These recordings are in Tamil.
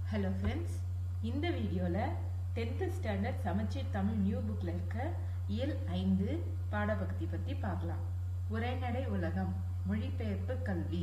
ஹலோ ஃப்ரெண்ட்ஸ் இந்த வீடியோவில் டென்த்து ஸ்டாண்டர்ட் சமச்சீர் தமிழ் நியூ புக்கில் இருக்க இயல் ஐந்து பாடப்பகுதி பற்றி பார்க்கலாம் உரைநடை உலகம் மொழிபெயர்ப்பு கல்வி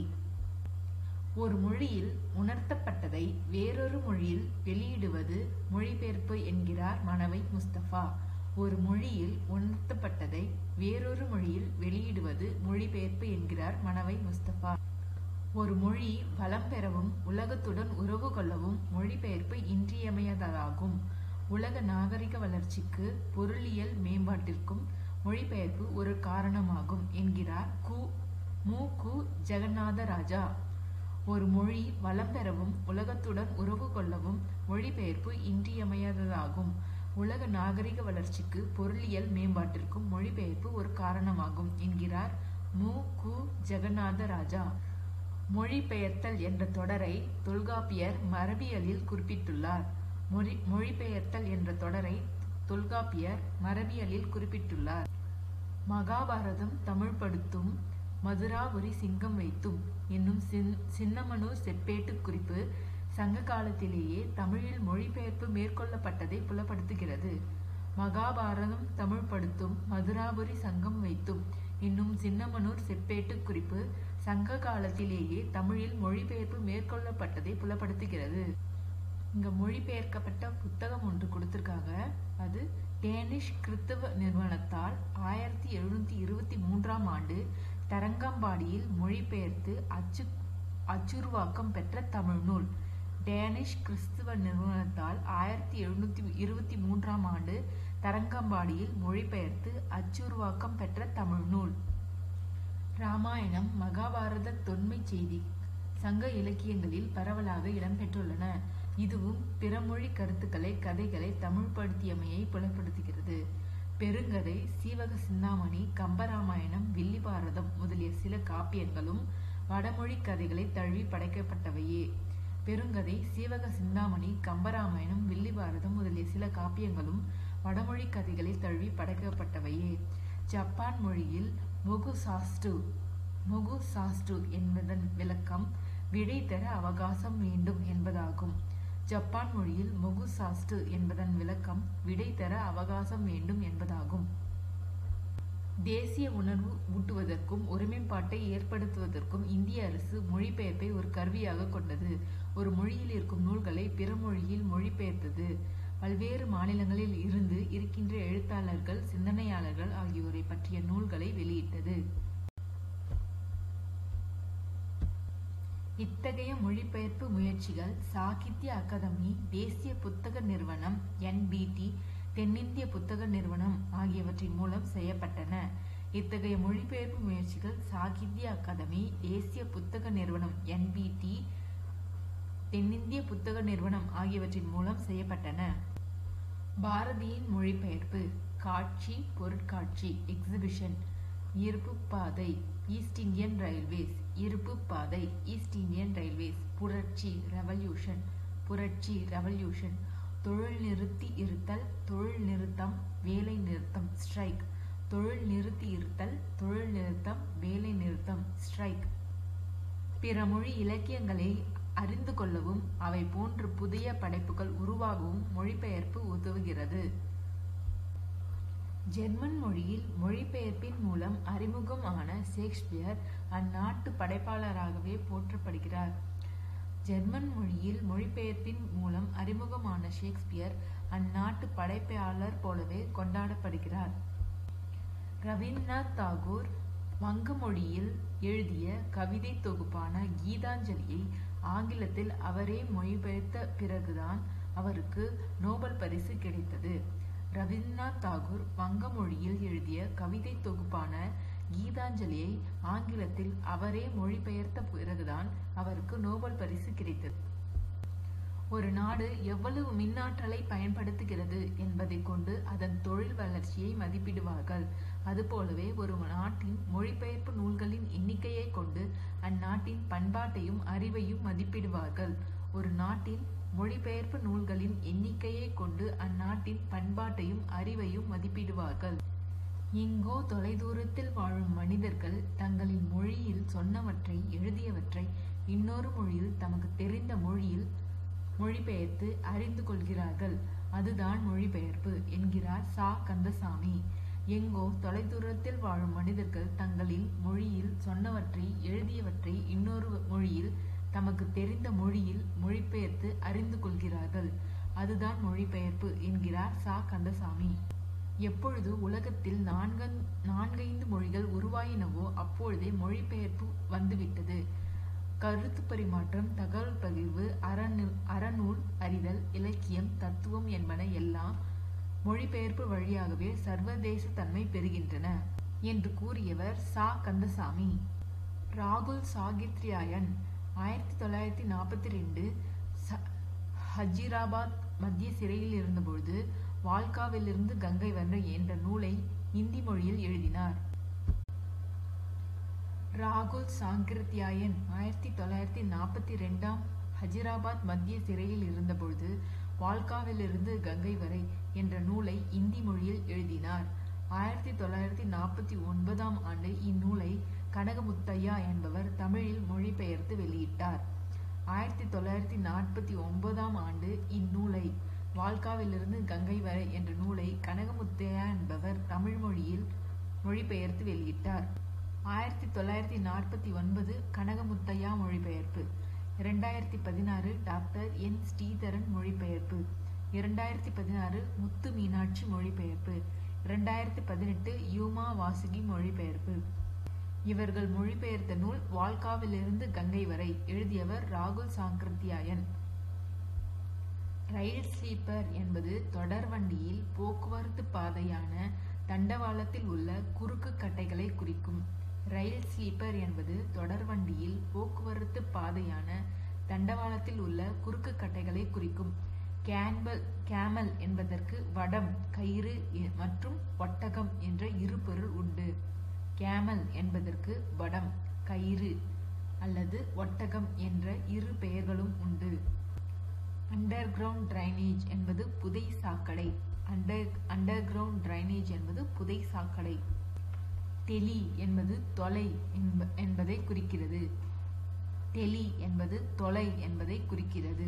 ஒரு மொழியில் உணர்த்தப்பட்டதை வேறொரு மொழியில் வெளியிடுவது மொழிபெயர்ப்பு என்கிறார் மணவை முஸ்தபா ஒரு மொழியில் உணர்த்தப்பட்டதை வேறொரு மொழியில் வெளியிடுவது மொழிபெயர்ப்பு என்கிறார் மணவை முஸ்தபா ஒரு மொழி வளம் பெறவும் உலகத்துடன் உறவு கொள்ளவும் மொழிபெயர்ப்பு இன்றியமையாததாகும் உலக நாகரிக வளர்ச்சிக்கு பொருளியல் மேம்பாட்டிற்கும் மொழிபெயர்ப்பு ஒரு காரணமாகும் என்கிறார் கு மு கு ஜெகநாத ராஜா ஒரு மொழி வளம் பெறவும் உலகத்துடன் உறவு கொள்ளவும் மொழிபெயர்ப்பு இன்றியமையாததாகும் உலக நாகரிக வளர்ச்சிக்கு பொருளியல் மேம்பாட்டிற்கும் மொழிபெயர்ப்பு ஒரு காரணமாகும் என்கிறார் மு கு ஜெகநாத ராஜா மொழிபெயர்த்தல் என்ற தொடரை தொல்காப்பியர் மரபியலில் குறிப்பிட்டுள்ளார் மொழி மொழிபெயர்த்தல் என்ற தொடரை தொல்காப்பியர் மரபியலில் குறிப்பிட்டுள்ளார் மகாபாரதம் தமிழ்படுத்தும் மதுராபுரி சிங்கம் வைத்தும் என்னும் சின் சின்னமனூர் செப்பேட்டு குறிப்பு சங்க காலத்திலேயே தமிழில் மொழிபெயர்ப்பு மேற்கொள்ளப்பட்டதை புலப்படுத்துகிறது மகாபாரதம் தமிழ்படுத்தும் மதுராபுரி சங்கம் வைத்தும் என்னும் சின்னமனூர் செப்பேட்டு குறிப்பு சங்க காலத்திலேயே தமிழில் மொழிபெயர்ப்பு மேற்கொள்ளப்பட்டதை புலப்படுத்துகிறது இங்க மொழிபெயர்க்கப்பட்ட புத்தகம் ஒன்று கொடுத்திருக்காங்க அது டேனிஷ் கிறித்தவ நிறுவனத்தால் ஆயிரத்தி எழுநூத்தி இருபத்தி மூன்றாம் ஆண்டு தரங்கம்பாடியில் மொழிபெயர்த்து அச்சு அச்சுருவாக்கம் பெற்ற தமிழ் நூல் டேனிஷ் கிறிஸ்துவ நிறுவனத்தால் ஆயிரத்தி எழுநூத்தி இருபத்தி மூன்றாம் ஆண்டு தரங்கம்பாடியில் மொழிபெயர்த்து அச்சுருவாக்கம் பெற்ற தமிழ் நூல் ராமாயணம் மகாபாரத தொன்மை செய்தி சங்க இலக்கியங்களில் பரவலாக இடம்பெற்றுள்ளன இதுவும் பிறமொழி கருத்துக்களை கதைகளை தமிழ்படுத்தியமையை புலப்படுத்துகிறது பெருங்கதை சீவக சிந்தாமணி கம்பராமாயணம் வில்லிபாரதம் முதலிய சில காப்பியங்களும் வடமொழி கதைகளை தழுவி படைக்கப்பட்டவையே பெருங்கதை சீவக சிந்தாமணி கம்பராமாயணம் வில்லிபாரதம் முதலிய சில காப்பியங்களும் வடமொழி கதைகளை தழுவி படைக்கப்பட்டவையே ஜப்பான் மொழியில் முகு சாஸ்டு முகு சாஸ்டு என்பதன் விளக்கம் விடை தர அவகாசம் வேண்டும் என்பதாகும் ஜப்பான் மொழியில் முகு சாஸ்டு என்பதன் விளக்கம் விடை தர அவகாசம் வேண்டும் என்பதாகும் தேசிய உணர்வு ஊட்டுவதற்கும் ஒருமைப்பாட்டை ஏற்படுத்துவதற்கும் இந்திய அரசு மொழிபெயர்ப்பை ஒரு கருவியாக கொண்டது ஒரு மொழியில் இருக்கும் நூல்களை பிற மொழியில் மொழிபெயர்த்தது பல்வேறு மாநிலங்களில் இருந்து இருக்கின்ற எழுத்தாளர்கள் சிந்தனையாளர்கள் ஆகியோரை பற்றிய நூல்களை வெளியிட்டது இத்தகைய மொழிபெயர்ப்பு முயற்சிகள் சாகித்ய அகாதமி தேசிய புத்தக நிறுவனம் என்பிடி தென்னிந்திய புத்தக நிறுவனம் ஆகியவற்றின் மூலம் செய்யப்பட்டன இத்தகைய மொழிபெயர்ப்பு முயற்சிகள் சாகித்ய அகாதமி தேசிய புத்தக நிறுவனம் என்பிடி தென்னிந்திய புத்தக நிறுவனம் ஆகியவற்றின் மூலம் செய்யப்பட்டன பாரதியின் மொழிபெயர்ப்பு காட்சி பொருட்காட்சி எக்ஸிபிஷன் இருப்பு பாதை ஈஸ்ட் இந்தியன் ரயில்வேஸ் இருப்பு பாதை ஈஸ்ட் இந்தியன் ரயில்வேஸ் புரட்சி ரெவல்யூஷன் புரட்சி ரெவல்யூஷன் தொழில் நிறுத்தி இருத்தல் தொழில் நிறுத்தம் வேலை நிறுத்தம் ஸ்ட்ரைக் தொழில் நிறுத்தி இருத்தல் தொழில் நிறுத்தம் வேலை நிறுத்தம் ஸ்ட்ரைக் பிற மொழி இலக்கியங்களை அறிந்து கொள்ளவும் அவை போன்ற புதிய படைப்புகள் உருவாகவும் மொழிபெயர்ப்பு உதவுகிறது ஜெர்மன் மொழியில் மொழிபெயர்ப்பின் மூலம் அறிமுகம் ஆன ஷேக்ஸ்பியர் அந்நாட்டு படைப்பாளராகவே போற்றப்படுகிறார் ஜெர்மன் மொழியில் மொழிபெயர்ப்பின் மூலம் அறிமுகமான ஷேக்ஸ்பியர் அந்நாட்டு படைப்பாளர் போலவே கொண்டாடப்படுகிறார் ரவீந்திரநாத் தாகூர் வங்க மொழியில் எழுதிய கவிதை தொகுப்பான கீதாஞ்சலியை ஆங்கிலத்தில் அவரே மொழிபெயர்த்த பிறகுதான் அவருக்கு நோபல் பரிசு கிடைத்தது ரவீந்திரநாத் தாகூர் வங்க மொழியில் எழுதிய கவிதை தொகுப்பான கீதாஞ்சலியை ஆங்கிலத்தில் அவரே மொழிபெயர்த்த பிறகுதான் அவருக்கு நோபல் பரிசு கிடைத்தது ஒரு நாடு எவ்வளவு மின்னாற்றலை பயன்படுத்துகிறது என்பதை கொண்டு அதன் தொழில் வளர்ச்சியை மதிப்பிடுவார்கள் அதுபோலவே ஒரு நாட்டின் மொழிபெயர்ப்பு நூல்களின் எண்ணிக்கையை கொண்டு அந்நாட்டின் பண்பாட்டையும் அறிவையும் மதிப்பிடுவார்கள் ஒரு நாட்டின் மொழிபெயர்ப்பு நூல்களின் எண்ணிக்கையை கொண்டு அந்நாட்டின் பண்பாட்டையும் அறிவையும் மதிப்பிடுவார்கள் எங்கோ தொலைதூரத்தில் வாழும் மனிதர்கள் தங்களின் மொழியில் சொன்னவற்றை எழுதியவற்றை இன்னொரு மொழியில் தமக்கு தெரிந்த மொழியில் மொழிபெயர்த்து அறிந்து கொள்கிறார்கள் அதுதான் மொழிபெயர்ப்பு என்கிறார் சா கந்தசாமி எங்கோ தொலைதூரத்தில் வாழும் மனிதர்கள் தங்களின் மொழியில் சொன்னவற்றை எழுதியவற்றை இன்னொரு மொழியில் தமக்கு தெரிந்த மொழியில் மொழிபெயர்த்து அறிந்து கொள்கிறார்கள் அதுதான் மொழிபெயர்ப்பு என்கிறார் சா கந்தசாமி எப்பொழுது உலகத்தில் நான்கு நான்கைந்து மொழிகள் உருவாயினவோ அப்பொழுதே மொழிபெயர்ப்பு வந்துவிட்டது கருத்து பரிமாற்றம் தகவல் பகிர்வு அறநூ அறநூல் அறிதல் இலக்கியம் தத்துவம் என்பன எல்லாம் மொழிபெயர்ப்பு வழியாகவே சர்வதேச தன்மை பெறுகின்றன என்று கூறியவர் சா கந்தசாமி ராகுல் சாகித்ரியாயன் ஆயிரத்தி தொள்ளாயிரத்தி நாற்பத்தி ரெண்டு ஹஜீராபாத் மத்திய சிறையில் இருந்தபொழுது வால்காவிலிருந்து கங்கை வரை என்ற நூலை இந்தி மொழியில் எழுதினார் ராகுல் சாங்கிருத்தியாயன் ஆயிரத்தி தொள்ளாயிரத்தி நாற்பத்தி ரெண்டாம் ஹஜீராபாத் மத்திய சிறையில் இருந்தபொழுது வால்காவிலிருந்து கங்கை வரை என்ற நூலை இந்தி மொழியில் எழுதினார் ஆயிரத்தி தொள்ளாயிரத்தி நாற்பத்தி ஒன்பதாம் ஆண்டு இந்நூலை கனகமுத்தையா என்பவர் தமிழில் மொழிபெயர்த்து வெளியிட்டார் ஆயிரத்தி தொள்ளாயிரத்தி நாற்பத்தி ஒன்பதாம் ஆண்டு இந்நூலை வால்காவிலிருந்து கங்கை வரை என்ற நூலை கனகமுத்தையா என்பவர் தமிழ் மொழியில் மொழிபெயர்த்து வெளியிட்டார் ஆயிரத்தி தொள்ளாயிரத்தி நாற்பத்தி ஒன்பது கனகமுத்தையா மொழிபெயர்ப்பு இரண்டாயிரத்தி பதினாறு டாக்டர் என் ஸ்ரீதரன் மொழிபெயர்ப்பு இரண்டாயிரத்தி பதினாறு முத்து மீனாட்சி மொழிபெயர்ப்பு இரண்டாயிரத்தி பதினெட்டு யூமா வாசுகி மொழிபெயர்ப்பு இவர்கள் மொழிபெயர்த்த நூல் வால்காவிலிருந்து கங்கை வரை எழுதியவர் ராகுல் சாங்கிருத்தியாயன் ரயில் ஸ்லீப்பர் என்பது தொடர்வண்டியில் போக்குவரத்து பாதையான தண்டவாளத்தில் உள்ள குறுக்கு கட்டைகளை குறிக்கும் ரயில் ஸ்லீப்பர் என்பது தொடர்வண்டியில் போக்குவரத்து பாதையான தண்டவாளத்தில் உள்ள குறுக்கு கட்டைகளை குறிக்கும் கேன்பல் கேமல் என்பதற்கு வடம் கயிறு மற்றும் ஒட்டகம் என்ற இரு பொருள் உண்டு கேமல் என்பதற்கு வடம் கயிறு அல்லது ஒட்டகம் என்ற இரு பெயர்களும் உண்டு அண்டர் கிரவுண்ட் டிரைனேஜ் என்பது புதை சாக்கடை அண்டர் அண்டர் கிரவுண்ட் டிரைனேஜ் என்பது புதை சாக்கடை டெலி என்பது தொலை என்பதை குறிக்கிறது டெலி என்பது தொலை என்பதை குறிக்கிறது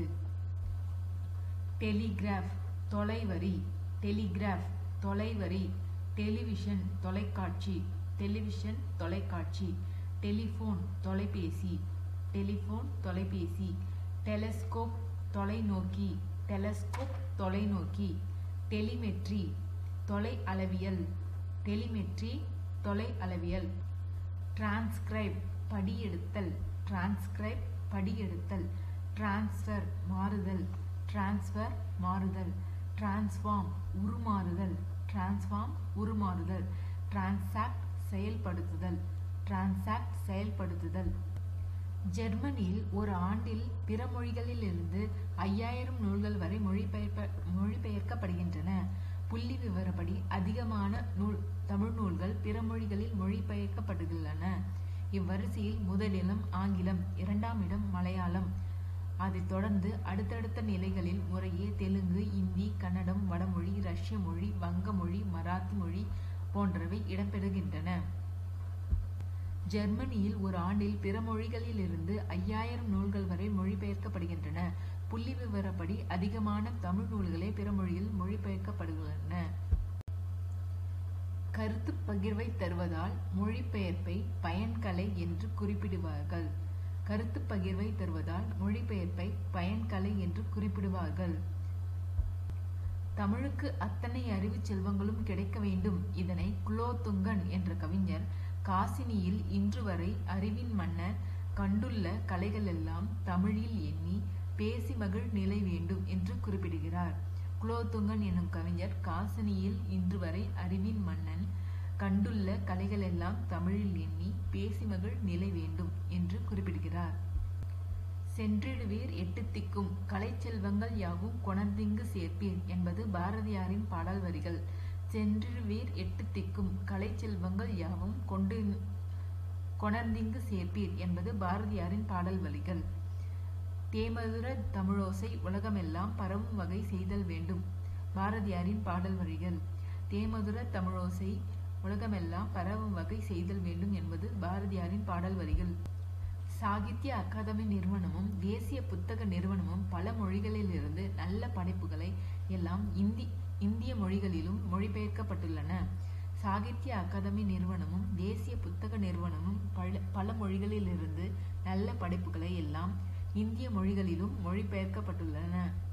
டெலிகிராஃப் தொலைவரி டெலிகிராஃப் தொலைவரி டெலிவிஷன் தொலைக்காட்சி டெலிவிஷன் தொலைக்காட்சி டெலிஃபோன் தொலைபேசி டெலிஃபோன் தொலைபேசி டெலஸ்கோப் தொலைநோக்கி டெலஸ்கோப் தொலைநோக்கி டெலிமெட்ரி தொலை அளவியல் டெலிமெட்ரி தொலை அளவியல் டிரான்ஸ்கிரைப் படியெடுத்தல் டிரான்ஸ்கிரைப் படியெடுத்தல் டிரான்ஸ்ஃபர் மாறுதல் டிரான்ஸ்ஃபர் மாறுதல் டிரான்ஸ்ஃபார்ம் உருமாறுதல் டிரான்ஸ்ஃபார்ம் உருமாறுதல் டிரான்சாக்ட் செயல்படுத்துதல் டிரான்சாக்ட் செயல்படுத்துதல் ஜெர்மனியில் ஒரு ஆண்டில் பிற மொழிகளிலிருந்து ஐயாயிரம் நூல்கள் வரை மொழிபெயர்ப்ப மொழிபெயர்க்கப்படுகின்றன புள்ளி விவரப்படி அதிகமான நூல் தமிழ் நூல்கள் பிற மொழிகளில் மொழிபெயர்க்கப்படுகின்றன இவ்வரிசையில் முதலிடம் ஆங்கிலம் இரண்டாம் இடம் மலையாளம் அதைத் தொடர்ந்து அடுத்தடுத்த நிலைகளில் முறையே தெலுங்கு இந்தி கன்னடம் வடமொழி ரஷ்ய மொழி வங்க மொழி மராத்தி மொழி போன்றவை இடம்பெறுகின்றன ஜெர்மனியில் ஒரு ஆண்டில் பிற மொழிகளிலிருந்து ஐயாயிரம் நூல்கள் வரை மொழிபெயர்க்கப்படுகின்றன புள்ளி விவரப்படி அதிகமான தமிழ் நூல்களே பிற மொழியில் மொழிபெயர்க்கப்படுகின்றன கருத்து பகிர்வை தருவதால் மொழிபெயர்ப்பை பயன்கலை என்று குறிப்பிடுவார்கள் கருத்து பகிர்வை தருவதால் மொழிபெயர்ப்பை பயன்கலை என்று குறிப்பிடுவார்கள் தமிழுக்கு அத்தனை அறிவு செல்வங்களும் கிடைக்க வேண்டும் இதனை குலோத்துங்கன் என்ற கவிஞர் காசினியில் இன்று வரை அறிவின் மன்னர் கண்டுள்ள கலைகளெல்லாம் தமிழில் எண்ணி பேசி மகிழ் நிலை வேண்டும் என்று குறிப்பிடுகிறார் குலோத்துங்கன் என்னும் கவிஞர் காசினியில் இன்று வரை அறிவின் மன்னன் கண்டுள்ள கலைகளெல்லாம் தமிழில் எண்ணி பேசி மகிழ் நிலை வேண்டும் என்று குறிப்பிடுகிறார் சென்றிடுவீர் எட்டு திக்கும் கலை செல்வங்கள் யாவும் கொணர்ந்திங்கு சேர்ப்பீர் என்பது பாரதியாரின் பாடல் வரிகள் சென்றிடுவீர் எட்டு திக்கும் கலை செல்வங்கள் யாவும் கொண்டு கொணர்ந்திங்கு சேர்ப்பீர் என்பது பாரதியாரின் பாடல் வரிகள் தேமதுர தமிழோசை உலகமெல்லாம் பரவும் வகை செய்தல் வேண்டும் பாரதியாரின் பாடல் வரிகள் தேமதுர தமிழோசை உலகமெல்லாம் பரவும் வகை செய்தல் வேண்டும் என்பது பாரதியாரின் பாடல் வரிகள் சாகித்ய அகாதமி நிறுவனமும் தேசிய புத்தக நிறுவனமும் பல மொழிகளிலிருந்து நல்ல படைப்புகளை எல்லாம் இந்தி இந்திய மொழிகளிலும் மொழிபெயர்க்கப்பட்டுள்ளன சாகித்ய அகாதமி நிறுவனமும் தேசிய புத்தக நிறுவனமும் பல பல மொழிகளிலிருந்து நல்ல படைப்புகளை எல்லாம் இந்திய மொழிகளிலும் மொழிபெயர்க்கப்பட்டுள்ளன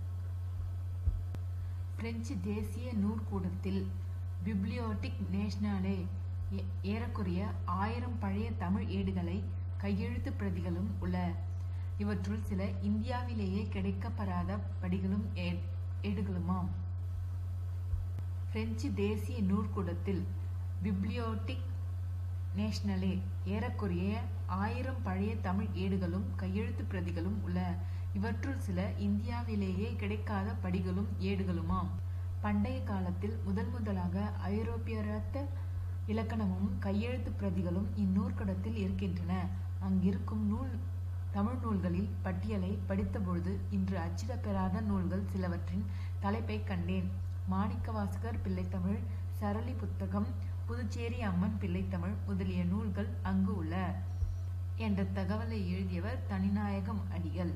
பிரெஞ்சு தேசிய நூற்கூடத்தில் பிப்ளியோட்டிக் நேஷனலே ஏ- ஏறக்குறைய ஆயிரம் பழைய தமிழ் ஏடுகளை கையெழுத்து பிரதிகளும் உள்ள இவற்றுள் சில இந்தியாவிலேயே கிடைக்கப்பெறாத படிகளும் ஏ- ஏடுகளுமாம் பிரெஞ்சு தேசிய நூற்கூடத்தில் பிப்ளியோட்டிக் நேஷனலே ஏறக்குறைய ஆயிரம் பழைய தமிழ் ஏடுகளும் கையெழுத்து பிரதிகளும் உள்ள இவற்றுள் சில இந்தியாவிலேயே கிடைக்காத படிகளும் ஏடுகளுமாம் பண்டைய காலத்தில் முதன் முதலாக ஐரோப்பியரத்த இலக்கணமும் கையெழுத்து பிரதிகளும் இந்நூற்கடத்தில் இருக்கின்றன அங்கிருக்கும் நூல் தமிழ் நூல்களில் பட்டியலை படித்தபொழுது இன்று அச்சிடப்பெறாத நூல்கள் சிலவற்றின் தலைப்பை கண்டேன் மாணிக்கவாசகர் பிள்ளைத்தமிழ் சரளி புத்தகம் புதுச்சேரி அம்மன் பிள்ளைத்தமிழ் முதலிய நூல்கள் அங்கு உள்ள என்ற தகவலை எழுதியவர் தனிநாயகம் அடிகள்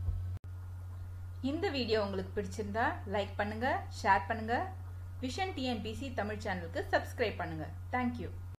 இந்த வீடியோ உங்களுக்கு பிடிச்சிருந்தா லைக் பண்ணுங்க ஷேர் பண்ணுங்க விஷன் டிஎன்பிசி தமிழ் சேனலுக்கு சப்ஸ்கிரைப் பண்ணுங்க தேங்க்யூ